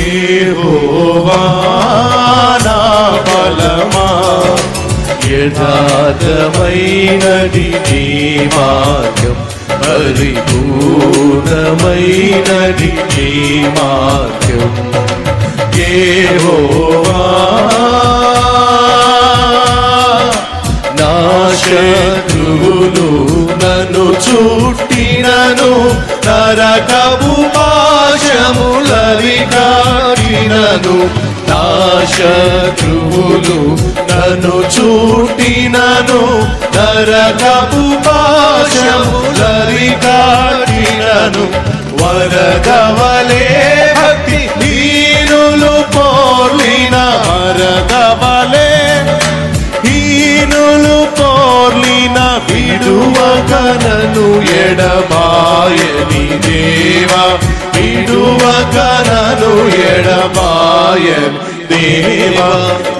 యెహోవా నా బలమా యథార్థమైనది నీ మార్గం పరిపూర్ణమైనది నీ మార్గం యెహోవా నా శత్రువులు నన్ను చుట్టినను నరకపు పాశములవి కాటినను నా శత్రువులు నన్ను చుట్టినను నరకపు పాశములవి కాటినను వరదవలే భక్తి హీనులు పోర్లిన వరదవలే హీనులు పోర్లిన విడువకనను ఎడబాయని దేవా విడువకనను ఎడబాయని దేవా